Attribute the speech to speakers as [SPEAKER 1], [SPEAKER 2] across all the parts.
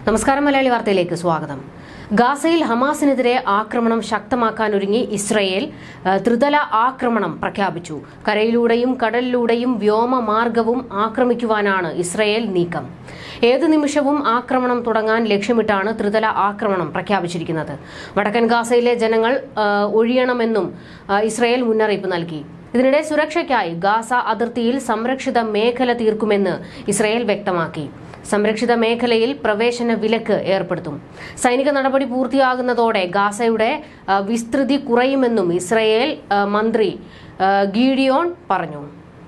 [SPEAKER 1] നമസ്കാരം മലയാളി വാർത്തയിലേക്ക് സ്വാഗതം ഗാസയിൽ ഹമാസിനെതിരെ ആക്രമണം ശക്തമാക്കാനൊരുങ്ങി ഇസ്രയേൽ ആ, ത്രിതല ആക്രമണം പ്രഖ്യാപിച്ചു കരയിലൂടെയും കടലിലൂടെയും വ്യോമമാർഗവും ആക്രമിക്കുവാനാണ് ഇസ്രയേൽ നീക്കം ഏതു നിമിഷവും ആക്രമണം തുടങ്ങാൻ ലക്ഷ്യമിട്ടാണ് ത്രിതല ആക്രമണം പ്രഖ്യാപിച്ചിരിക്കുന്നത് വടക്കൻ ഗാസയിലെ ജനങ്ങൾ ആ, ഒഴിയണമെന്നും ആ, ഇസ്രയേൽ മുന്നറിയിപ്പ് നൽകി ഇതിനിടെ സുരക്ഷയ്ക്കായി ഗാസ അതിർത്തിയിൽ സംരക്ഷിത മേഖല തീർക്കുമെന്ന് ഇസ്രയേൽ വ്യക്തമാക്കി സംരക്ഷിത മേഖലയിൽ പ്രവേശന വിലക്ക് ഏർപ്പെടുത്തും സൈനിക നടപടി പൂർത്തിയാകുന്നതോടെ ഗാസയുടെ ആ, വിസ്തൃതി കുറയുമെന്നും ഇസ്രയേൽ ആ, മന്ത്രി ആ, ഗീഡിയോൺ പറഞ്ഞു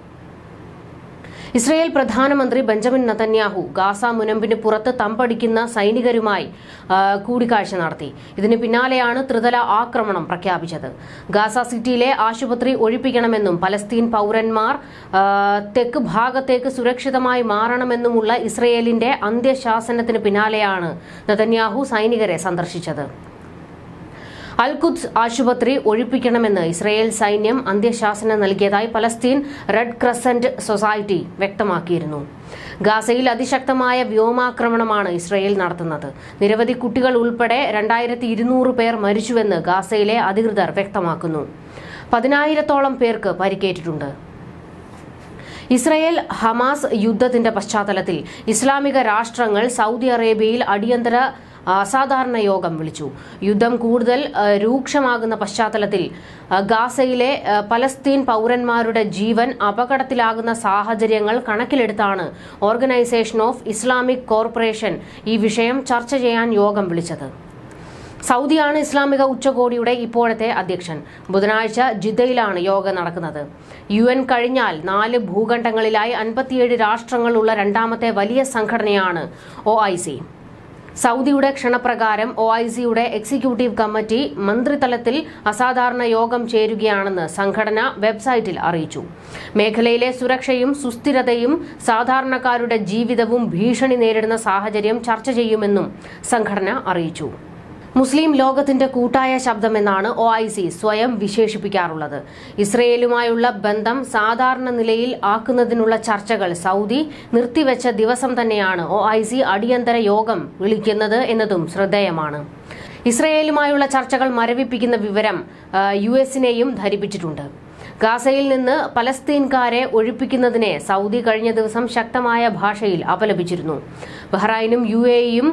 [SPEAKER 1] ഇസ്രയേൽ പ്രധാനമന്ത്രി ബെഞ്ചമിൻ നതന്യാഹു ഗാസ മുനമ്പിന് പുറത്ത് തമ്പടിക്കുന്ന സൈനികരുമായി ആ, കൂടിക്കാഴ്ച നടത്തി ഇതിന് പിന്നാലെയാണ് ത്രിതല ആക്രമണം പ്രഖ്യാപിച്ചത് ഗാസ സിറ്റിയിലെ ആശുപത്രി ഒഴിപ്പിക്കണമെന്നും പലസ്തീൻ പൗരന്മാർ ആ, തെക്ക് ഭാഗത്തേക്ക് സുരക്ഷിതമായി മാറണമെന്നുമുള്ള ഇസ്രയേലിന്റെ അന്ത്യശാസനത്തിന് പിന്നാലെയാണ് നതന്യാഹു സൈനികരെ സന്ദർശിച്ചത് അൽഖുദ്സ് ആശുപത്രി ഒഴിപ്പിക്കണമെന്ന് ഇസ്രയേൽ സൈന്യം അന്ത്യശാസനം നൽകിയതായി പലസ്തീൻ റെഡ് ക്രസന്റ് സൊസൈറ്റി വ്യക്തമാക്കിയിരുന്നു ഗാസയിൽ അതിശക്തമായ വ്യോമാക്രമണമാണ് ഇസ്രയേൽ നടത്തുന്നത് നിരവധി കുട്ടികൾ ഉൾപ്പെടെ രണ്ടായിരത്തി ഇരുന്നൂറ് പേർ മരിച്ചുവെന്ന് ഗാസയിലെ അധികൃതർ വ്യക്തമാക്കുന്നു പതിനായിരത്തോളം പേർക്ക് പരിക്കേറ്റിട്ടുണ്ട് ഇസ്രയേൽ ഹമാസ് യുദ്ധത്തിന്റെ പശ്ചാത്തലത്തിൽ ഇസ്ലാമിക രാഷ്ട്രങ്ങൾ സൗദി അറേബ്യയിൽ അടിയന്തര അസാധാരണ യോഗം വിളിച്ചു യുദ്ധം കൂടുതൽ ആ, രൂക്ഷമാകുന്ന പശ്ചാത്തലത്തിൽ ആ, ഗാസയിലെ ആ, പലസ്തീൻ പൗരന്മാരുടെ ജീവൻ അപകടത്തിലാകുന്ന സാഹചര്യങ്ങൾ കണക്കിലെടുത്താണ് ഓർഗനൈസേഷൻ ഓഫ് ഇസ്ലാമിക് കോർപ്പറേഷൻ ഈ വിഷയം ചർച്ച ചെയ്യാൻ യോഗം വിളിച്ചത് സൗദിയാണ് ഇസ്ലാമിക ഉച്ചകോടിയുടെ ഇപ്പോഴത്തെ അധ്യക്ഷൻ ബുധനാഴ്ച ജിദ്ദയിലാണ് യോഗം നടക്കുന്നത് യു എൻ കഴിഞ്ഞാൽ നാല് ഭൂഖണ്ഡങ്ങളിലായി അൻപത്തിയേഴ് രാഷ്ട്രങ്ങളുള്ള രണ്ടാമത്തെ വലിയ സംഘടനയാണ് ഒ ഐ സി സൗദിയുടെ ക്ഷണപ്രകാരം ഒ ഐ സിയുടെ എക്സിക്യൂട്ടീവ് കമ്മിറ്റി മന്ത്രിതലത്തിൽ അസാധാരണ യോഗം ചേരുകയാണെന്ന് സംഘടന വെബ്സൈറ്റിൽ അറിയിച്ചു മേഖലയിലെ സുരക്ഷയും സുസ്ഥിരതയും സാധാരണക്കാരുടെ ജീവിതവും ഭീഷണി നേരിടുന്ന സാഹചര്യം ചർച്ച ചെയ്യുമെന്നും സംഘടന അറിയിച്ചു മുസ്ലിം ലോകത്തിന്റെ കൂട്ടായ ശബ്ദമെന്നാണ് ഒ ഐ സി സ്വയം വിശേഷിപ്പിക്കാറുള്ളത് ഇസ്രയേലുമായുള്ള ബന്ധം സാധാരണ നിലയിൽ ആക്കുന്നതിനുള്ള ചർച്ചകൾ സൗദി നിർത്തിവെച്ച ദിവസം തന്നെയാണ് ഒ ഐ സി അടിയന്തര യോഗം വിളിക്കുന്നത് എന്നതും ശ്രദ്ധേയമാണ് ഇസ്രയേലുമായുള്ള ചർച്ചകൾ മരവിപ്പിക്കുന്ന വിവരം ആ, യു എസിനെയും ധരിപ്പിച്ചിട്ടുണ്ട് ഗാസയിൽ നിന്ന് പലസ്തീൻകാരെ ഒഴിപ്പിക്കുന്നതിനെ സൗദി കഴിഞ്ഞ ദിവസം ശക്തമായ ഭാഷയിൽ അപലപിച്ചിരുന്നു ബഹ്റൈനും യു എയും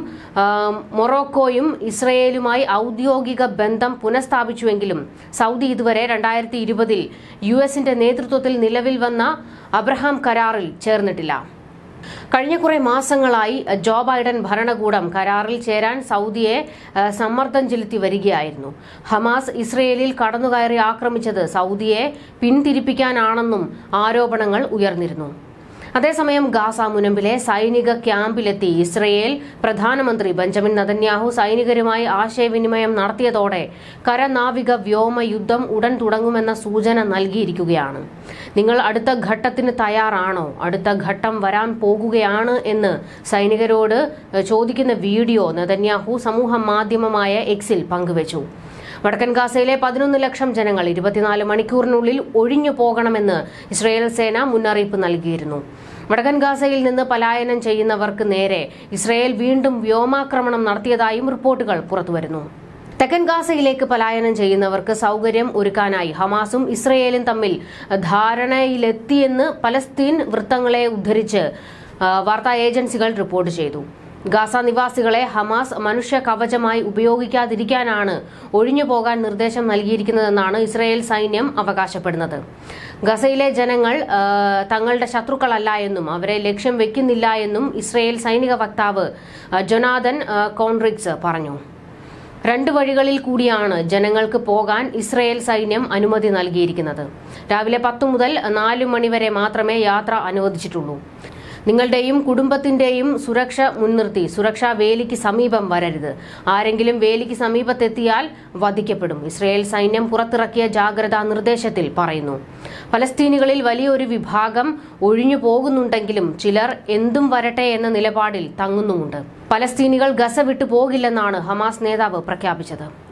[SPEAKER 1] മൊറോക്കോയും ഇസ്രയേലുമായി ഔദ്യോഗിക ബന്ധം പുനഃസ്ഥാപിച്ചുവെങ്കിലും സൗദി ഇതുവരെ രണ്ടായിരത്തി ഇരുപതിൽ യു എസിന്റെ നേതൃത്വത്തിൽ നിലവിൽ വന്ന അബ്രഹാം കരാറിൽ ചേർന്നിട്ടില്ല കഴിഞ്ഞ കുറെ മാസങ്ങളായി ജോ ബൈഡൻ ഭരണകൂടം കരാറിൽ ചേരാൻ സൗദിയെ ആ, സമ്മർദ്ദം ചെലുത്തി വരികയായിരുന്നു ഹമാസ് ഇസ്രയേലിൽ കടന്നുകയറി ആക്രമിച്ചത് സൗദിയെ പിന്തിരിപ്പിക്കാനാണെന്നും ആരോപണങ്ങൾ ഉയർന്നിരുന്നു അതേസമയം ഗാസ മുനമ്പിലെ സൈനിക ക്യാമ്പിലെത്തി ഇസ്രയേൽ പ്രധാനമന്ത്രി ബെഞ്ചമിൻ നതന്യാഹു സൈനികരുമായി ആശയവിനിമയം നടത്തിയതോടെ കരനാവിക വ്യോമ യുദ്ധം ഉടൻ തുടങ്ങുമെന്ന സൂചന നൽകിയിരിക്കുകയാണ് നിങ്ങൾ അടുത്ത ഘട്ടത്തിന് തയ്യാറാണോ അടുത്ത ഘട്ടം വരാൻ പോകുകയാണ് എന്ന് സൈനികരോട് ഏഹ്, ചോദിക്കുന്ന വീഡിയോ നെതന്യാഹു സമൂഹ മാധ്യമമായ എക്സിൽ പങ്കുവച്ചു വടക്കൻ ഗാസയിലെ പതിനൊന്ന് ലക്ഷം ജനങ്ങൾ ഇരുപത്തിനാല് മണിക്കൂറിനുള്ളിൽ ഒഴിഞ്ഞു പോകണമെന്ന് ഇസ്രയേൽ സേന മുന്നറിയിപ്പ് നൽകിയിരുന്നു വടക്കൻ ഗാസയിൽ നിന്ന് പലായനം ചെയ്യുന്നവർക്ക് നേരെ ഇസ്രയേൽ വീണ്ടും വ്യോമാക്രമണം നടത്തിയതായും റിപ്പോർട്ടുകൾ പുറത്തുവരുന്നു തെക്കൻ ഗാസയിലേക്ക് പലായനം ചെയ്യുന്നവർക്ക് സൗകര്യം ഒരുക്കാനായി ഹമാസും ഇസ്രയേലും തമ്മിൽ ധാരണയിലെത്തിയെന്ന് പലസ്തീൻ വൃത്തങ്ങളെ ഉദ്ധരിച്ച് ആ, വാർത്താ ഏജൻസികൾ റിപ്പോർട്ട് ചെയ്തു ഗാസ നിവാസികളെ ഹമാസ് മനുഷ്യ കവചമായി ഉപയോഗിക്കാതിരിക്കാനാണ് ഒഴിഞ്ഞു പോകാൻ നിർദ്ദേശം നൽകിയിരിക്കുന്നതെന്നാണ് ഇസ്രയേൽ സൈന്യം അവകാശപ്പെടുന്നത് ഗസയിലെ ജനങ്ങൾ ആ, തങ്ങളുടെ ശത്രുക്കളല്ല എന്നും അവരെ ലക്ഷ്യം വെക്കുന്നില്ല എന്നും ഇസ്രയേൽ സൈനിക വക്താവ് ആ, ജൊനാഥൻ ആ, കോൺറിക്സ് പറഞ്ഞു രണ്ട് വഴികളിൽ കൂടിയാണ് ജനങ്ങൾക്ക് പോകാൻ ഇസ്രയേൽ സൈന്യം അനുമതി നൽകിയിരിക്കുന്നത് രാവിലെ പത്തു മുതൽ നാലു മണിവരെ മാത്രമേ യാത്ര അനുവദിച്ചിട്ടുള്ളൂ നിങ്ങളുടെയും കുടുംബത്തിന്റെയും സുരക്ഷ മുൻനിർത്തി സുരക്ഷാ വേലിക്ക് സമീപം വരരുത് ആരെങ്കിലും വേലിക്ക് സമീപത്തെത്തിയാൽ വധിക്കപ്പെടും ഇസ്രയേൽ സൈന്യം പുറത്തിറക്കിയ ജാഗ്രതാ നിർദ്ദേശത്തിൽ പറയുന്നു പലസ്തീനികളിൽ വലിയൊരു വിഭാഗം ഒഴിഞ്ഞു പോകുന്നുണ്ടെങ്കിലും ചിലർ എന്തും വരട്ടെ എന്ന നിലപാടിൽ തങ്ങുന്നുമുണ്ട് പലസ്തീനികൾ ഗസ വിട്ടു പോകില്ലെന്നാണ് ഹമാസ് നേതാവ് പ്രഖ്യാപിച്ചത്